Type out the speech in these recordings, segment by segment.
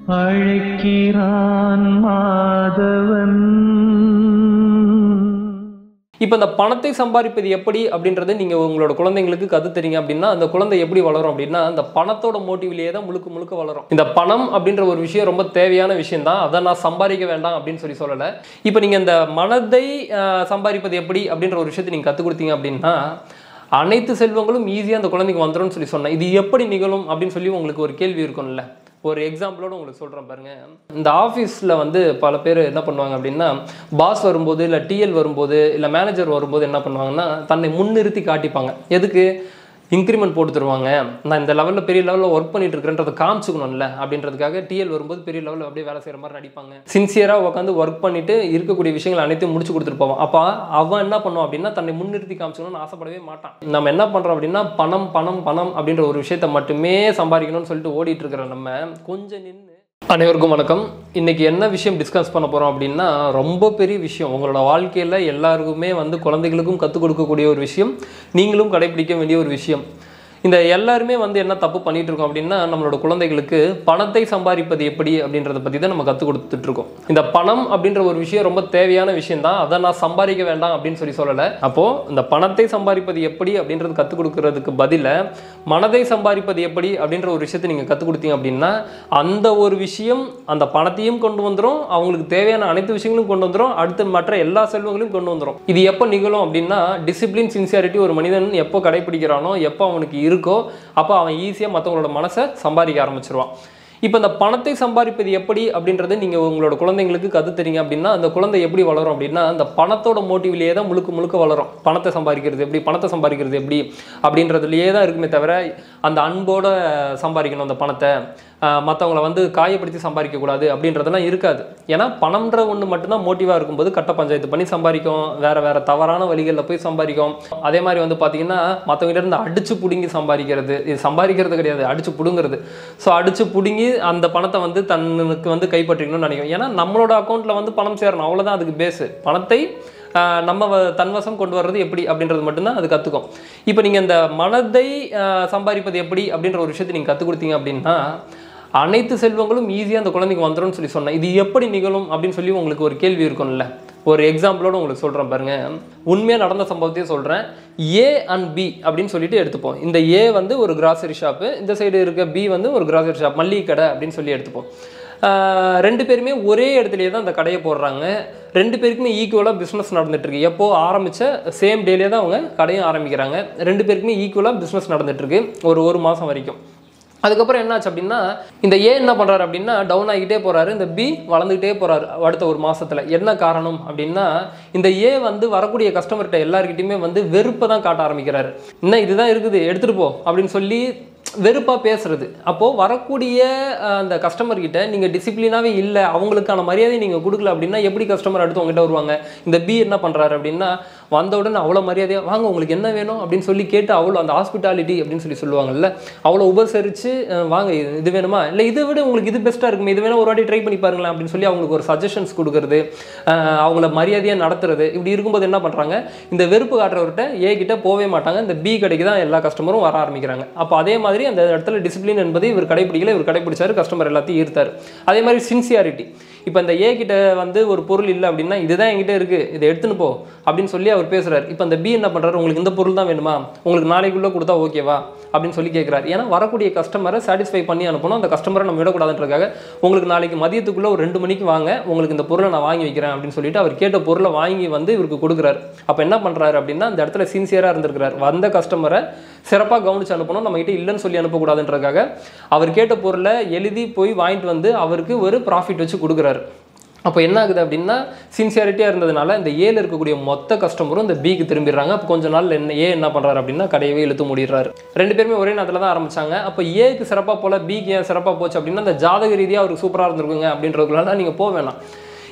அழைக்கிறான் மாதவன் இப்போ இந்த பணத்தை சம்பாதிப்பது எப்படி அப்படின்றது நீங்கள் உங்களோட குழந்தைங்களுக்கு கற்று தரீங்க அப்படின்னா அந்த குழந்தை எப்படி வளரும் அப்படின்னா அந்த பணத்தோட மோட்டிவ்லேயே தான் முழுக்க முழுக்க வளரும் இந்த பணம் அப்படின்ற ஒரு விஷயம் ரொம்ப தேவையான விஷயம் தான் அதை நான் சம்பாதிக்க வேண்டாம் அப்படின்னு சொல்லி சொல்லலை இப்போ நீங்கள் இந்த மனதை ஆஹ், சம்பாதிப்பது எப்படி அப்படின்ற ஒரு விஷயத்தை நீங்கள் கற்றுக் கொடுத்தீங்க அப்படின்னா அனைத்து செல்வங்களும் ஈஸியாக அந்த குழந்தைக்கு வந்துரும்னு சொல்லி சொன்னேன் இது எப்படி நிகழும் அப்படின்னு சொல்லி உங்களுக்கு ஒரு கேள்வி இருக்கும்ல ஒரு எக்ஸாம்பிளோட உங்களுக்கு சொல்கிறேன் பாருங்க இந்த ஆஃபீஸில் வந்து பல பேர் என்ன பண்ணுவாங்க அப்படின்னா பாஸ் வரும்போது இல்லை டிஎல் வரும்போது இல்லை மேனேஜர் வரும்போது என்ன பண்ணுவாங்கன்னா தன்னை முன்னிறுத்தி காட்டிப்பாங்க எதுக்கு இன்க்ரிமெண்ட் போட்டு தருவாங்க நான் இந்த லெவலில் பெரிய லெவலில் ஒர்க் பண்ணிட்டு இருக்கிறேன்றதை காமிச்சுக்கணும்ல அப்படின்றதுக்காக டிஎல் வரும்போது பெரிய லெவலில் அப்படியே வேலை செய்கிற மாதிரி நடிப்பாங்க சின்சியராக உட்காந்து ஒர்க் பண்ணிட்டு இருக்கக்கூடிய விஷயங்கள் அனைத்தையும் முடிச்சு கொடுத்துட்டு போவான் அப்போ அவன் என்ன பண்ணுவான் அப்படின்னா தன்னை முன்னிறுத்தி காமிச்சுக்கணும்னு ஆசைப்படவே மாட்டான் நம்ம என்ன பண்ணுறோம் அப்படின்னா பணம் பணம் பணம் அப்படின்ற ஒரு விஷயத்தை மட்டுமே சம்பாதிக்கணும்னு சொல்லிட்டு ஓடிட்டு இருக்கிற நம்ம கொஞ்சம் நின்று அனைவருக்கும் வணக்கம் இன்னைக்கு என்ன விஷயம் டிஸ்கஸ் பண்ண போகிறோம் அப்படின்னா ரொம்ப பெரிய விஷயம் உங்களோட வாழ்க்கையில் எல்லாருக்குமே வந்து குழந்தைகளுக்கும் கற்றுக் கொடுக்கக்கூடிய ஒரு விஷயம் நீங்களும் கடைபிடிக்க வேண்டிய ஒரு விஷயம் இந்த எல்லாருமே வந்து என்ன தப்பு பண்ணிட்டு இருக்கோம் அப்படின்னா நம்மளோட குழந்தைகளுக்கு பணத்தை சம்பாதிப்பது எப்படி அப்படின்றத பற்றி தான் நம்ம கற்றுக் கொடுத்துட்டு இருக்கோம் இந்த பணம் அப்படின்ற ஒரு விஷயம் ரொம்ப தேவையான விஷயம் தான் அதை நான் சம்பாதிக்க வேண்டாம் அப்படின்னு சொல்லி சொல்லலை அப்போது இந்த பணத்தை சம்பாதிப்பது எப்படி அப்படின்றது கற்றுக் கொடுக்கறதுக்கு பதிலாக மனதை சம்பாதிப்பது எப்படி அப்படின்ற ஒரு விஷயத்தை நீங்கள் கற்றுக் கொடுத்தீங்க அப்படின்னா அந்த ஒரு விஷயம் அந்த பணத்தையும் கொண்டு வந்துடும் அவங்களுக்கு தேவையான அனைத்து விஷயங்களும் கொண்டு வந்துடும் அடுத்து மற்ற எல்லா செல்வங்களையும் கொண்டு வந்துடும் இது எப்போ நிகழும் அப்படின்னா டிசிப்ளின் சின்சியாரிட்டி ஒரு மனிதன் எப்போ கடைபிடிக்கிறானோ எப்போ அவனுக்கு இருக்கோ அப்போ அவன் ஈஸியாக மற்றவங்களோட மனசை சம்பாதிக்க ஆரம்பிச்சிருவான் இப்போ இந்த பணத்தை சம்பாதிப்பது எப்படி அப்படின்றது நீங்கள் உங்களோட குழந்தைங்களுக்கு கற்று தரீங்க அப்படின்னா அந்த குழந்தை எப்படி வளரும் அப்படின்னா அந்த பணத்தோட மோட்டிவ்லேயே தான் முழுக்க முழுக்க வளரும் பணத்தை சம்பாதிக்கிறது எப்படி பணத்தை சம்பாதிக்கிறது எப்படி அப்படின்றதுலையே தான் இருக்குமே தவிர அந்த அன்போட சம்பாதிக்கணும் அந்த பணத்தை மற்றவங்கள வந்து காயப்படுத்தி சம்பாதிக்கக்கூடாது அப்படின்றதெல்லாம் இருக்காது ஏன்னா பணம்ன்ற ஒன்று மட்டும்தான் மோட்டிவாக இருக்கும்போது கட்ட பஞ்சாயத்து பண்ணி சம்பாதிக்கும் வேறு வேறு தவறான வழிகளில் போய் சம்பாதிக்கும் அதே மாதிரி வந்து பார்த்தீங்கன்னா மற்றவங்கிட்ட இருந்து அடிச்சு பிடுங்கி சம்பாதிக்கிறது இது சம்பாதிக்கிறது கிடையாது அடிச்சு பிடுங்கிறது ஸோ அடிச்சு பிடுங்கி அந்த பணத்தை வந்து தன்னுக்கு வந்து கைப்பற்றிக்கணும்னு நினைக்கும் ஏன்னா நம்மளோட அக்கௌண்ட்டில் வந்து பணம் சேரணும் அவ்வளோதான் அதுக்கு பேஸு பணத்தை ஆஹ் நம்ம வ- தன்வசம் கொண்டு வர்றது எப்படி அப்படின்றது மட்டும்தான் அது கற்றுக்கும் இப்போ நீங்கள் இந்த மனதை ஆஹ் சம்பாதிப்பது எப்படி அப்படின்ற ஒரு விஷயத்தை நீங்கள் கற்றுக் கொடுத்தீங்க அப்படின்னா அனைத்து செல்வங்களும் ஈஸியாக அந்த குழந்தைக்கு வந்துரும்னு சொல்லி சொன்னேன் இது எப்படி நிகழும் அப்படின்னு சொல்லி உங்களுக்கு ஒரு கேள்வி இருக்கும்ல ஒரு எக்ஸாம்பிளோட உங்களுக்கு சொல்கிறேன் பாருங்க உண்மையாக நடந்த சம்பவத்தையே சொல்கிறேன் ஏ அண்ட் பி அப்படின்னு சொல்லிட்டு எடுத்துப்போம் இந்த ஏ வந்து ஒரு கிராசரி ஷாப்பு இந்த சைடு இருக்க பி வந்து ஒரு கிராசரி ஷாப் மல்லிகை கடை அப்படின்னு சொல்லி எடுத்துப்போம் ஆஹ் ரெண்டு பேருமே ஒரே இடத்துலயே தான் அந்த கடையை போடுறாங்க ரெண்டு பேருக்குமே ஈக்குவலாக பிஸ்னஸ் நடந்துட்டு இருக்கு எப்போ ஆரம்பிச்ச சேம் டேலே தான் அவங்க கடையும் ஆரம்பிக்கிறாங்க ரெண்டு பேருக்குமே ஈக்குவலாக பிஸ்னஸ் நடந்துட்டு இருக்கு ஒரு ஒரு மாதம் வரைக்கும் அதுக்கப்புறம் என்னாச்சு அப்படின்னா இந்த ஏ என்ன பண்ணுறாரு அப்படின்னா டவுன் ஆகிட்டே போகிறாரு இந்த பி வளர்ந்துக்கிட்டே போகிறாரு அடுத்த ஒரு மாசத்துல என்ன காரணம் அப்படின்னா இந்த ஏ வந்து வரக்கூடிய கஸ்டமர்கிட்ட எல்லாருக்கிட்டையுமே வந்து வெறுப்பை தான் காட்ட ஆரம்பிக்கிறாரு என்ன இதுதான் இருக்குது எடுத்துகிட்டு போ அப்படின்னு சொல்லி வெறுப்பாக பேசுறது அப்போது வரக்கூடிய அஹ், அந்த கஸ்டமர் கிட்ட நீங்கள் டிசிப்ளினாகவே இல்லை அவங்களுக்கான மரியாதை நீங்கள் கொடுக்கல அப்படின்னா எப்படி கஸ்டமர் அடுத்து உங்ககிட்ட வருவாங்க இந்த பி என்ன பண்ணுறாரு அப்படின்னா வந்த உடனே அவ்வளோ மரியாதையாக வாங்க உங்களுக்கு என்ன வேணும் அப்படின்னு சொல்லி கேட்டு அவ்வளோ அந்த ஹாஸ்பிட்டாலிட்டி அப்படின்னு சொல்லி சொல்லுவாங்கல்ல அவ்வளோ உபசரித்து அஹ், வாங்க இது இது வேணுமா இல்லை இதை விட உங்களுக்கு இது பெஸ்ட்டாக இருக்குமே இது வேணா ஒரு வாட்டி ட்ரை பண்ணி பாருங்களேன் அப்படின்னு சொல்லி அவங்களுக்கு ஒரு சஜஷன்ஸ் கொடுக்கறது அஹ், அவங்கள மரியாதையாக நடத்துறது இப்படி இருக்கும்போது என்ன பண்ணுறாங்க இந்த வெறுப்பு காட்டுறவர்கிட்ட ஏ கிட்ட போகவே மாட்டாங்க இந்த பி கடைக்கு தான் எல்லா கஸ்டமரும் வர ஆரம்பிக்கிறாங்க அப்போ அதே மாதிரி அந்த இடத்துல டிசிப்ளின் என்பது இவர் கடைபிடிக்கல இவர் கடைபிடிச்சாரு கஸ்டமர் எல்லாத்தையும் ஈர்த்தாரு அதே மாதிரி சின்சியாரிட்டி இப்போ இந்த ஏ கிட்ட வந்து ஒரு பொருள் இல்லை அப்படின்னா இதுதான் என்கிட்ட இருக்கு இதை எடுத்துன்னு போ அப்படின்னு சொல்லி அவர் பேசுறாரு இப்போ அந்த பி என்ன பண்றாரு உங்களுக்கு இந்த பொருள் தான் வேணுமா உங்களுக்கு நாளைக்குள்ள கொடுத்தா ஓகேவா அப்படின்னு சொல்லி கேட்குறாரு ஏன்னா வரக்கூடிய கஸ்டமரை சாட்டிஸ்ஃபை பண்ணி அனுப்பணும் அந்த கஸ்டமரை நம்ம விடக்கூடாதுன்றதுக்காக உங்களுக்கு நாளைக்கு மதியத்துக்குள்ள ஒரு ரெண்டு மணிக்கு வாங்க உங்களுக்கு இந்த பொருளை நான் வாங்கி வைக்கிறேன் அப்படின்னு சொல்லிட்டு அவர் கேட்ட பொருளை வாங்கி வந்து இவருக்கு கொடுக்குறாரு அப்போ என்ன பண்றாரு அப்படின்னா அந்த இடத்துல சின்சியராக இருந்திருக்கிறார் வந்த கஸ்டமரை சிறப்பாக கவனிச்சு அனுப்பணும் நம்ம கிட்ட இல்லைன்னு சொல்லி அனுப்பக்கூடாதுன்றதுக்காக அவர் கேட்ட பொருளை எழுதி போய் வாங்கிட்டு வந்து அவருக்கு ஒரு ப்ராஃபிட் வச்சு கொடுக்குறாரு அப்போ என்ன ஆகுது அப்படின்னா சின்சியாரிட்டியாக இருந்ததுனால இந்த ஏல இருக்கக்கூடிய மொத்த கஸ்டமரும் இந்த பிக்கு திரும்பிடுறாங்க அப்போ கொஞ்ச நாள் என்ன ஏ என்ன பண்ணுறாரு அப்படின்னா கடையவே இழுத்து மூடிடுறாரு ரெண்டு பேருமே ஒரே நேரத்தில் தான் ஆரம்பிச்சாங்க அப்போ ஏக்கு சிறப்பாக போல பிக்கு ஏன் சிறப்பாக போச்சு அப்படின்னா அந்த ஜாதக ரீதியாக அவருக்கு சூப்பராக இருந்திருக்குங்க அப்படின்றதுக்குலாம் நீங்கள் போக வேணாம்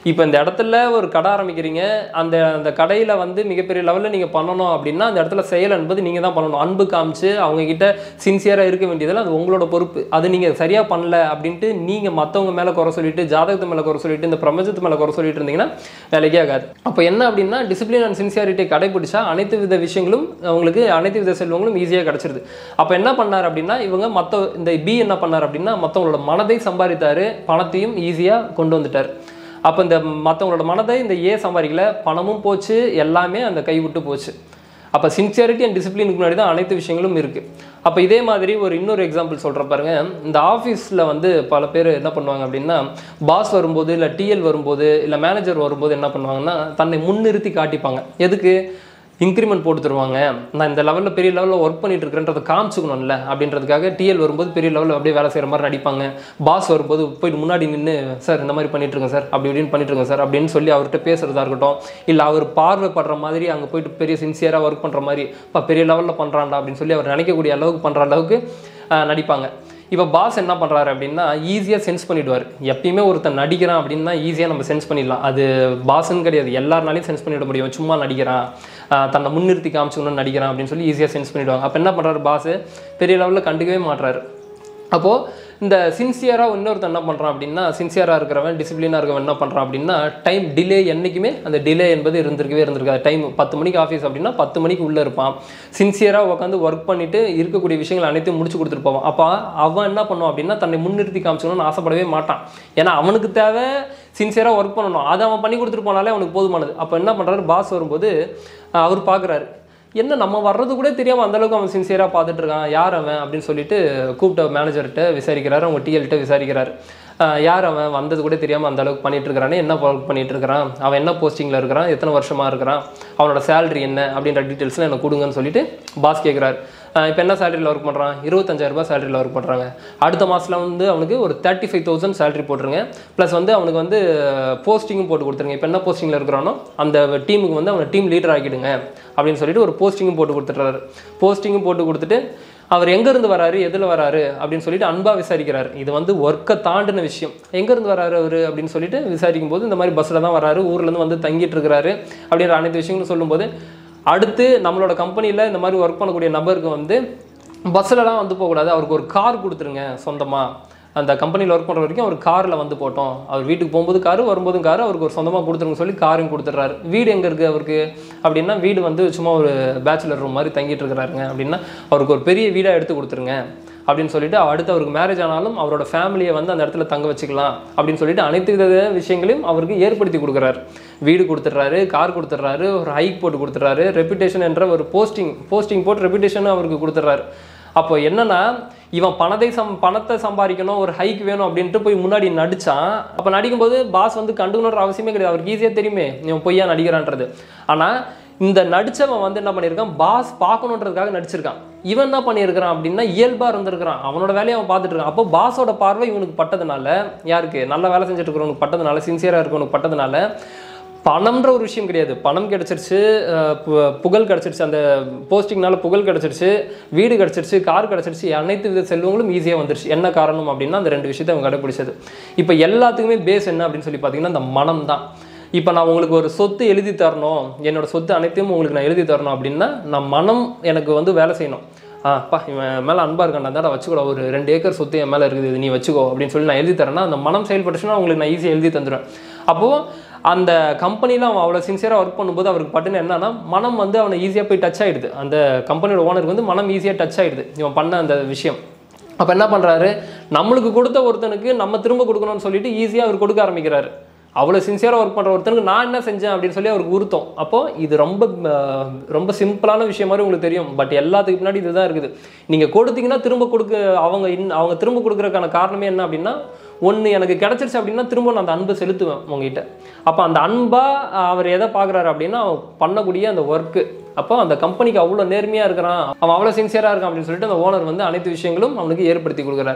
இப்போ இந்த இடத்துல ஒரு கடை ஆரம்பிக்கிறீங்க அந்த அந்த கடையில் வந்து மிகப்பெரிய லெவலில் நீங்கள் பண்ணணும் அப்படின்னா அந்த இடத்துல செயல் என்பது நீங்கள் தான் பண்ணணும் அன்பு காமிச்சு அவங்க கிட்ட சின்சியராக இருக்க வேண்டியதில் அது உங்களோட பொறுப்பு அது நீங்கள் சரியாக பண்ணல அப்படின்ட்டு நீங்கள் மற்றவங்க மேலே குறை சொல்லிட்டு ஜாதகத்து மேலே குறை சொல்லிட்டு இந்த பிரபஞ்சத்து மேலே குறை சொல்லிட்டு இருந்தீங்கன்னா வேலைக்கே ஆகாது அப்போ என்ன அப்படின்னா டிசிப்ளின் அண்ட் சின்சியாரிட்டி கடைபிடிச்சா அனைத்து வித விஷயங்களும் உங்களுக்கு அனைத்து வித செல்வங்களும் ஈஸியாக கிடச்சிருது அப்போ என்ன பண்ணார் அப்படின்னா இவங்க மற்ற இந்த பி என்ன பண்ணார் அப்படின்னா மற்றவங்களோட மனதை சம்பாதித்தாரு பணத்தையும் ஈஸியாக கொண்டு வந்துட்டார் அப்போ இந்த மற்றவங்களோட மனதை இந்த ஏ சம்பாதிக்கல பணமும் போச்சு எல்லாமே அந்த கை விட்டு போச்சு அப்போ சின்சியாரிட்டி அண்ட் டிசிப்ளினுக்கு முன்னாடி தான் அனைத்து விஷயங்களும் இருக்குது அப்போ இதே மாதிரி ஒரு இன்னொரு எக்ஸாம்பிள் சொல்கிற பாருங்க இந்த ஆஃபீஸில் வந்து பல பேர் என்ன பண்ணுவாங்க அப்படின்னா பாஸ் வரும்போது இல்லை டிஎல் வரும்போது இல்லை மேனேஜர் வரும்போது என்ன பண்ணுவாங்கன்னா தன்னை முன்னிறுத்தி காட்டிப்பாங்க எதுக்கு இன்க்ரிமெண்ட் போட்டு தருவாங்க நான் இந்த லெவலில் பெரிய லெவலில் ஒர்க் பண்ணிட்டு இருக்கிறேன்றதை காமிச்சுக்கணும்ல அப்படின்றதுக்காக டிஎல் வரும்போது பெரிய லெவலில் அப்படியே வேலை செய்கிற மாதிரி நடிப்பாங்க பாஸ் வரும்போது போயிட்டு முன்னாடி நின்று சார் இந்த மாதிரி பண்ணிட்டு இருக்கேன் சார் அப்படி இப்படின்னு பண்ணிட்டு இருக்கேன் சார் அப்படின்னு சொல்லி அவர்கிட்ட பேசுறதா இருக்கட்டும் இல்லை அவர் பார்வைப்படுற மாதிரி அங்கே போயிட்டு பெரிய சின்சியராக ஒர்க் பண்ணுற மாதிரி இப்போ பெரிய லெவலில் பண்ணுறான்டா அப்படின்னு சொல்லி அவர் நினைக்கக்கூடிய அளவுக்கு பண்ணுற அளவுக்கு ஆஹ், நடிப்பாங்க இப்போ பாஸ் என்ன பண்ணுறாரு அப்படின்னா ஈஸியாக சென்ஸ் பண்ணிடுவார் எப்பயுமே ஒருத்தன் நடிக்கிறான் அப்படின்னா ஈஸியாக நம்ம சென்ஸ் பண்ணிடலாம் அது பாஸ்ன்னு கிடையாது எல்லாருனாலையும் சென்ஸ் பண்ணிட முடியும் சும்மா நடிக்கிறான் ஆஹ் தன்னை முன்னிறுத்தி காமிச்சுக்கணும்னு நடிக்கிறான் அப்படின்னு சொல்லி ஈஸியாக சென்ஸ் பண்ணிடுவாங்க அப்போ என்ன பண்ணுறாரு பாஸ் பெரிய லெவலில் கண்டுக்கவே மாட்றாரு அப்போது இந்த சின்சியராக இன்னொருத்தன் என்ன பண்ணுறான் அப்படின்னா சின்சியராக இருக்கிறவன் டிசிப்ளினாக இருக்கிறவன் என்ன பண்ணுறான் அப்படின்னா டைம் டிலே என்றைக்குமே அந்த டிலே என்பது இருந்திருக்கவே இருந்திருக்காது டைம் பத்து மணிக்கு ஆஃபீஸ் அப்படின்னா பத்து மணிக்கு உள்ளே இருப்பான் சின்சியராக உட்காந்து ஒர்க் பண்ணிட்டு இருக்கக்கூடிய விஷயங்கள் அனைத்தையும் முடிச்சு கொடுத்துட்டு போவான் அப்போ அவன் என்ன பண்ணுவான் அப்படின்னா தன்னை முன்னிறுத்தி காமிச்சணும்னு ஆசைப்படவே மாட்டான் ஏன்னா அவனுக்கு தேவை சின்சியராக ஒர்க் பண்ணணும் அதை அவன் பண்ணி கொடுத்துட்டு போனாலே அவனுக்கு போதுமானது அப்போ என்ன பண்ணுறாரு பாஸ் வரும்போது அஹ் அவர் பார்க்குறாரு என்ன நம்ம வர்றது கூட தெரியாமல் அந்த அளவுக்கு அவன் சின்சியராக பார்த்துட்டு இருக்கான் யார் அவன் அப்படின்னு சொல்லிட்டு கூப்பிட்ட மேனேஜர்கிட்ட விசாரிக்கிறாரு அவங்க டிஎல்கிட்ட விசாரிக்கிறாரு ஆஹ் யார் அவன் வந்தது கூட தெரியாமல் அந்த அளவுக்கு பண்ணிட்டு இருக்கிறானே என்ன ஒர்க் பண்ணிட்டு இருக்கிறான் அவன் என்ன போஸ்டிங்கில் இருக்கிறான் எத்தனை வருஷமா இருக்கிறான் அவனோட சேலரி என்ன அப்படின்ற டீட்டெயில்ஸ்லாம் எனக்கு கொடுங்கன்னு சொல்லிட்டு பாஸ் கேட்குறாரு இப்போ என்ன சேலரியில் ஒர்க் பண்ணுறான் இருபத்தஞ்சாயிரம் ரூபாய் சேலரியில் ஒர்க் பண்ணுறாங்க அடுத்த மாதத்தில் வந்து அவனுக்கு ஒரு தேர்ட்டி ஃபைவ் தௌசண்ட் சேலரி போட்டுருங்க ப்ளஸ் வந்து அவனுக்கு வந்து போஸ்டிங்கும் போட்டு கொடுத்துருங்க இப்போ என்ன போஸ்டிங்கில் இருக்கிறானோ அந்த டீமுக்கு வந்து அவனை டீம் லீடர் ஆக்கிடுங்க அப்படின்னு சொல்லிட்டு ஒரு போஸ்டிங்கும் போட்டு கொடுத்துட்றாரு போஸ்டிங்கும் போட்டு கொடுத்துட்டு அவர் எங்கேருந்து வராரு எதில் வராரு அப்படின்னு சொல்லிட்டு அன்பாக விசாரிக்கிறாரு இது வந்து ஒர்க்கை தாண்டின விஷயம் எங்கேருந்து வராரு அவர் அப்படின்னு சொல்லிட்டு விசாரிக்கும் போது இந்த மாதிரி பஸ்ஸில் தான் வராரு ஊர்லேருந்து வந்து தங்கிட்டு இருக்கிறாரு அப்படின்ற அனைத்து விஷயங்களும் சொல்லும்போது அடுத்து நம்மளோட கம்பெனியில் இந்த மாதிரி ஒர்க் பண்ணக்கூடிய நபருக்கு வந்து பஸ்ஸிலலாம் வந்து போகக்கூடாது அவருக்கு ஒரு கார் கொடுத்துருங்க சொந்தமாக அந்த கம்பெனியில் ஒர்க் பண்ணுற வரைக்கும் அவர் காரில் வந்து போட்டோம் அவர் வீட்டுக்கு போகும்போது காரு வரும்போதும் காரு அவருக்கு ஒரு சொந்தமாக கொடுத்துருங்க சொல்லி காரையும் கொடுத்துட்றாரு வீடு எங்கே இருக்குது அவருக்கு அப்படின்னா வீடு வந்து சும்மா ஒரு பேச்சுலர் ரூம் மாதிரி தங்கிட்டு இருக்கிறாருங்க அப்படின்னா அவருக்கு ஒரு பெரிய வீடாக எடுத்து கொடுத்துருங்க அப்படின்னு சொல்லிட்டு அடுத்து அவருக்கு மேரேஜ் ஆனாலும் அவரோட ஃபேமிலியை வந்து அந்த இடத்துல தங்க வச்சுக்கலாம் அப்படின்னு சொல்லிட்டு அனைத்து வித விஷயங்களையும் அவருக்கு ஏற்படுத்தி கொடுக்குறாரு வீடு கொடுத்துட்றாரு கார் கொடுத்துட்றாரு ஒரு ஹைக் போட்டு கொடுத்துட்றாரு ரெப்புடேஷன் என்ற ஒரு போஸ்டிங் போஸ்டிங் போட்டு ரெப்புடேஷனும் அவருக்கு கொடுத்துட்றாரு அப்போ என்னன்னா இவன் பணத்தை சம் பணத்தை சம்பாதிக்கணும் ஒரு ஹைக் வேணும் அப்படின்ட்டு போய் முன்னாடி நடிச்சான் அப்போ நடிக்கும்போது பாஸ் வந்து கண்டுக்கணுன்ற அவசியமே கிடையாது அவருக்கு ஈஸியாக தெரியுமே இவன் பொய்யா நடிக்கிறான்றது ஆனால் இந்த நடிச்சவன் வந்து என்ன பண்ணியிருக்கான் பாஸ் பார்க்கணுன்றதுக்காக நடிச்சிருக்கான் இவன் என்ன பண்ணியிருக்கிறான் அப்படின்னா இயல்பாக இருந்திருக்கிறான் அவனோட வேலையை அவன் பார்த்துட்டு இருக்கான் அப்போ பாஸோட பார்வை இவனுக்கு பட்டதுனால யாருக்கு நல்ல வேலை செஞ்சுட்டு இருக்கிறவனுக்கு பட்டதுனால சின்சியராக இருக்கிறவனுக்கு பட்டதுனால பணம்ன்ற ஒரு விஷயம் கிடையாது பணம் கிடச்சிருச்சு அஹ் பு- புகழ் கிடச்சிருச்சு அந்த போஸ்டிங்னால புகழ் கிடச்சிருச்சு வீடு கிடச்சிருச்சு கார் கிடச்சிருச்சு அனைத்து வித செல்வங்களும் ஈஸியாக வந்துருச்சு என்ன காரணம் அப்படின்னா அந்த ரெண்டு விஷயத்தை அவங்க கடைப்பிடிச்சது இப்போ எல்லாத்துக்குமே பேஸ் என்ன அப்படின்னு சொல்லி பார்த்தீங்கன்னா அந்த மனம் தான் இப்போ நான் உங்களுக்கு ஒரு சொத்து எழுதி தரணும் என்னோட சொத்து அனைத்தையும் உங்களுக்கு நான் எழுதி தரணும் அப்படின்னா நான் மனம் எனக்கு வந்து வேலை செய்யணும் ஆப்பா இவன் மேலே அன்பாக இருக்கான் தான் வச்சுக்கூட ஒரு ரெண்டு ஏக்கர் சொத்து என் மேலே இருக்குது இது நீ வச்சுக்கோ அப்படின்னு சொல்லி நான் எழுதி தரேன்னா அந்த மனம் செயல்பட்டுச்சுன்னா உங்களுக்கு நான் ஈஸியாக எழுதி தந்துடுவேன் அப்போது அந்த கம்பெனியில் அவன் அவ்வளோ சின்சியராக ஒர்க் பண்ணும்போது அவருக்கு பட்டுன்னு என்னன்னா மனம் வந்து அவனை ஈஸியாக போய் டச் ஆகிடுது அந்த கம்பெனியோட ஓனருக்கு வந்து மனம் ஈஸியாக டச் ஆகிடுது இவன் பண்ண அந்த விஷயம் அப்போ என்ன பண்ணுறாரு நம்மளுக்கு கொடுத்த ஒருத்தனுக்கு நம்ம திரும்ப கொடுக்கணும்னு சொல்லிட்டு ஈஸியாக அவர் கொடுக்க ஆரம்பிக்கிறாரு அவ்வளோ சின்சியராக ஒர்க் பண்ணுற ஒருத்தனுக்கு நான் என்ன செஞ்சேன் அப்படின்னு சொல்லி அவருக்கு உருத்தம் அப்போது இது ரொம்ப அஹ், ரொம்ப சிம்பிளான விஷயம் மாதிரி உங்களுக்கு தெரியும் பட் எல்லாத்துக்கு பின்னாடி இதுதான் இருக்குது நீங்கள் கொடுத்தீங்கன்னா திரும்ப கொடுக்க அவங்க இன் அவங்க திரும்ப கொடுக்குறதுக்கான காரணமே என்ன அப்படின்னா ஒன்று எனக்கு கிடச்சிருச்சு அப்படின்னா திரும்ப நான் அந்த அன்பை செலுத்துவேன் உங்ககிட்ட அப்போ அந்த அன்பாக அவர் எதை பார்க்குறாரு அப்படின்னா அவன் பண்ணக்கூடிய அந்த ஒர்க்கு அப்போ அந்த கம்பெனிக்கு அவ்வளோ நேர்மையாக இருக்கிறான் அவன் அவ்வளோ சின்சியராக இருக்கான் அப்படின்னு சொல்லிட்டு அந்த ஓனர் வந்து அனைத்து விஷயங்களும் அவனுக்கு ஏற்படுத்தி கொடுக்குறாரு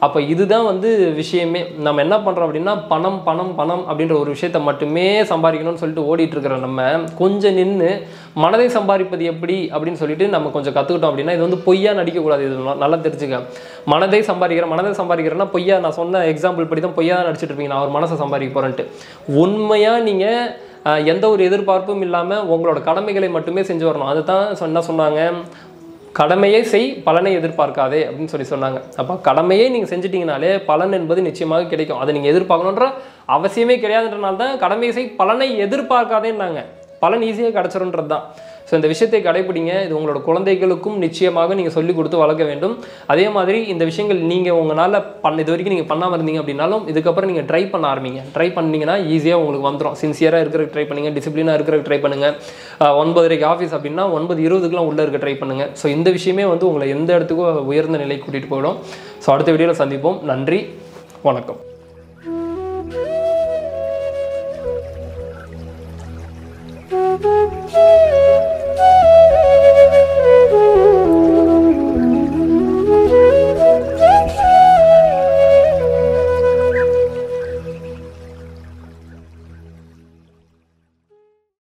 அப்போ இதுதான் வந்து விஷயமே நம்ம என்ன பண்ணுறோம் அப்படின்னா பணம் பணம் பணம் அப்படின்ற ஒரு விஷயத்த மட்டுமே சம்பாதிக்கணும்னு சொல்லிட்டு ஓடிட்டு இருக்கிற நம்ம கொஞ்சம் நின்று மனதை சம்பாதிப்பது எப்படி அப்படின்னு சொல்லிட்டு நம்ம கொஞ்சம் கற்றுக்கிட்டோம் அப்படின்னா இது வந்து பொய்யா நடிக்கக்கூடாது இது ந- நல்லா தெரிஞ்சுக்க மனதை சம்பாதிக்கிறேன் மனதை சம்பாதிக்கிறேன்னா பொய்யா நான் சொன்ன எக்ஸாம்பிள் படி தான் பொய்யா தான் நடிச்சிட்டு இருப்பீங்க நான் ஒரு மனசை சம்பாதிக்க போகிறேன்ட்டு உண்மையாக நீங்கள் ஆஹ் எந்த ஒரு எதிர்பார்ப்பும் இல்லாமல் உங்களோட கடமைகளை மட்டுமே செஞ்சு வரணும் அதுதான் சொ- என்ன சொன்னாங்க கடமையை செய் பலனை எதிர்பார்க்காதே அப்படின்னு சொல்லி சொன்னாங்க அப்போ கடமையை நீங்கள் செஞ்சிட்டீங்கனாலே பலன் என்பது நிச்சயமாக கிடைக்கும் அதை நீங்கள் எதிர்பார்க்கணுன்ற அவசியமே கிடையாதுன்றனால தான் கடமையை செய் பலனை எதிர்பார்க்காதேன்னாங்க பலன் ஈஸியாக கிடச்சிருன்றது தான் ஸோ இந்த விஷயத்தை கடைபிடிங்க இது உங்களோட குழந்தைகளுக்கும் நிச்சயமாக நீங்கள் சொல்லிக் கொடுத்து வளர்க்க வேண்டும் அதே மாதிரி இந்த விஷயங்கள் நீங்கள் உங்களால் பண்ண இது வரைக்கும் நீங்கள் பண்ணாமல் இருந்தீங்க அப்படின்னாலும் இதுக்கப்புறம் நீங்கள் ட்ரை பண்ண ஆரம்பிங்க ட்ரை பண்ணீங்கன்னா ஈஸியாக உங்களுக்கு வந்துடும் சின்சியராக இருக்கிறதுக்கு ட்ரை பண்ணுங்க டிசிப்ளினாக இருக்கிறதுக்கு ட்ரை பண்ணுங்க அஹ் ஒன்பதரைக்கு ஆஃபீஸ் அப்படின்னா ஒன்பது இருபதுக்குலாம் உள்ளே இருக்க ட்ரை பண்ணுங்க ஸோ இந்த விஷயமே வந்து உங்களை எந்த இடத்துக்கும் உயர்ந்த நிலைக்கு கூட்டிகிட்டு போயிடும் ஸோ அடுத்த வீடியோவில் சந்திப்போம் நன்றி வணக்கம்